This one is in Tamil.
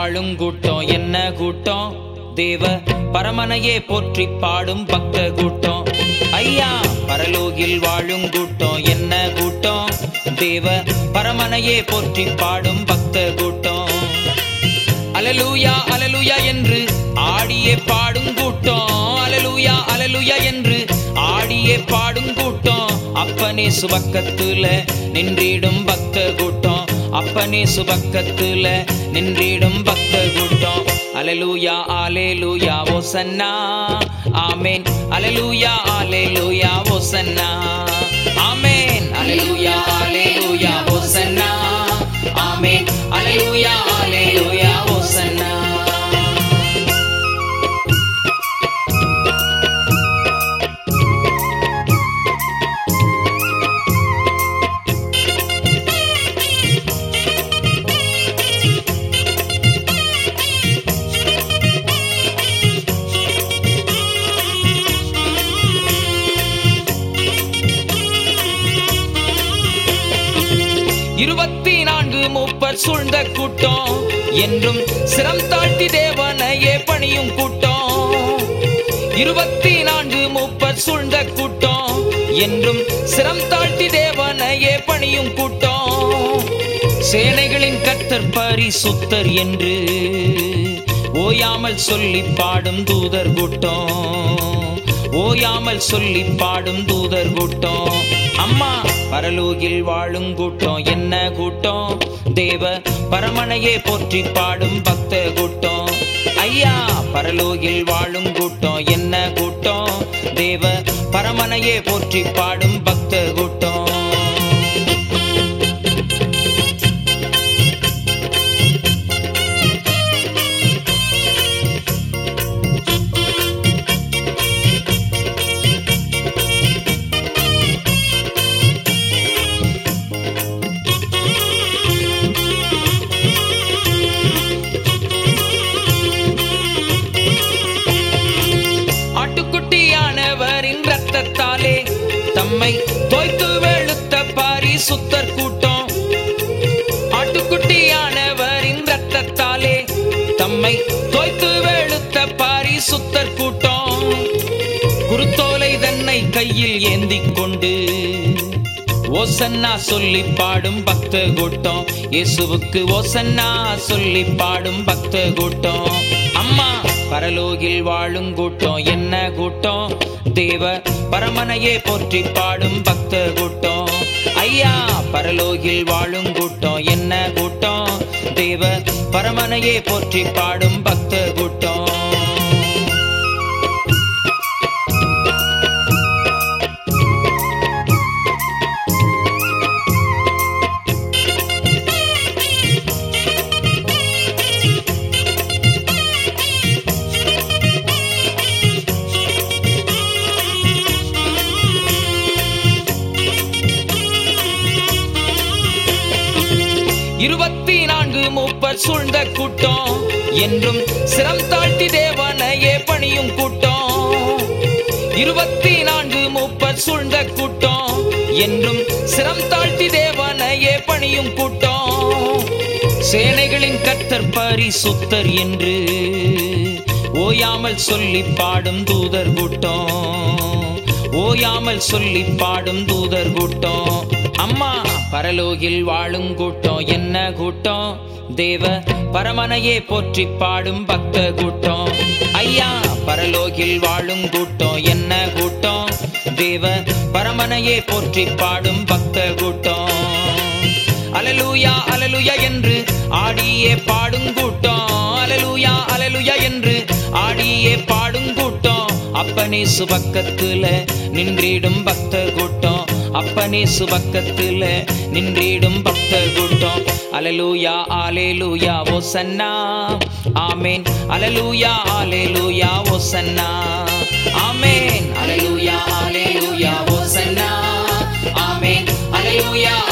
வாழும் கூட்டம் என்ன கூட்டம் தேவ பரமனையே போற்றி பாடும் பக்த கூட்டம் ஐயா பரலோகில் வாழும் கூட்டம் என்ன கூட்டம் தேவ பரமனையே போற்றி பாடும் பக்த கூட்டம் அலலூயா அலலுயா என்று ஆடியே பாடும் கூட்டம் அலலூயா அலலுயா என்று ஆடியே பாடும் கூட்டம் அப்பனே சுபக்கத்துல நின்றிடும் பக்த கூட்டம் அப்பனே சுபக்கத்துல நின்றிடும் பக்த கூட்டம் அலலூயா ஆலேலூயா ஓசன்னா ஆமேன் அலலூயா ஆலேலூயா ஓசன்னா ஆமேன் அலலூயா ஆலேலூயா ஓசன்னா ஆமேன் அலலூயா ஆலேலூயா ஓசன்னா இருபத்தி நான்கு மூப்பர் சூழ்ந்த கூட்டம் என்றும் சிரம் தாழ்த்தி தேவனையே பணியும் கூட்டம் இருபத்தி நான்கு மூப்பர் சூழ்ந்த கூட்டம் என்றும் சிரம் தாழ்த்தி தேவனையே பணியும் கூட்டம் சேனைகளின் கர்த்தர் பரிசுத்தர் என்று ஓயாமல் சொல்லி பாடும் தூதர் கூட்டம் ஓயாமல் சொல்லி பாடும் தூதர் கூட்டம் அம்மா பரலோகில் வாழும் கூட்டம் என்ன கூட்டம் தேவ பரமனையே போற்றி பாடும் பக்த கூட்டம் ஐயா பரலோகில் வாழும் கூட்டம் என்ன கூட்டம் தேவ பரமனையே போற்றி பாடும் பக்த கூட்டம் ஆட்டுக்குட்டியானவரின் ரத்தத்தாலே தம்மை தோய்த்து வெளுத்த பாரி சுத்தர் கூட்டம் ஆட்டுக்குட்டியானவரின் ரத்தத்தாலே தம்மை தோய்த்து வெளுத்த பாரி சுத்தர் கூட்டம் குருத்தோலை தன்னை கையில் ஏந்திக் கொண்டு ஓசன்னா சொல்லி பாடும் பக்த கூட்டம் இயேசுவுக்கு ஓசன்னா சொல்லி பாடும் பக்த கூட்டம் அம்மா பரலோகில் வாழும் கூட்டம் என்ன கூட்டம் தேவ பரமனையே போற்றி பாடும் பக்த கூட்டம் ஐயா பரலோகில் வாழும் கூட்டம் என்ன கூட்டம் தேவ பரமனையே போற்றி பாடும் பக்த கூட்டம் இருபத்தி நான்கு மூப்பர் சூழ்ந்த கூட்டம் என்றும் சிரம் தாழ்த்தி தேவனையே பணியும் கூட்டம் இருபத்தி நான்கு மூப்பர் சூழ்ந்த கூட்டம் என்றும் சிரம் தாழ்த்தி தேவனையே பணியும் கூட்டம் சேனைகளின் கர்த்தர் பரிசுத்தர் என்று ஓயாமல் சொல்லி பாடும் தூதர் கூட்டம் ஓயாமல் சொல்லி பாடும் தூதர் கூட்டம் அம்மா பரலோகில் வாழும் கூட்டம் என்ன கூட்டம் தேவ பரமனையே போற்றி பாடும் பக்த கூட்டம் ஐயா பரலோகில் வாழும் கூட்டம் என்ன கூட்டம் தேவ பரமனையே போற்றி பாடும் பக்த கூட்டம் அலலூயா அலலுயா என்று ஆடியே பாடும் கூட்டம் அலலூயா அலலுயா என்று ஆடியே பாடும் கூட்டம் அப்பனே சுபக்கத்துல நின்றிடும் பக்த கூட்டம் அப்பனே சுபக்கத்துல நின்றிடும் பக்த கூட்டம் அலலூயா ஆலேலூயா ஓசன்னா ஆமேன் அலலூயா ஆலேலூயா ஓசன்னா ஆமேன் அலலூயா ஆலேலூயா ஓசன்னா ஆமேன் அலலூயா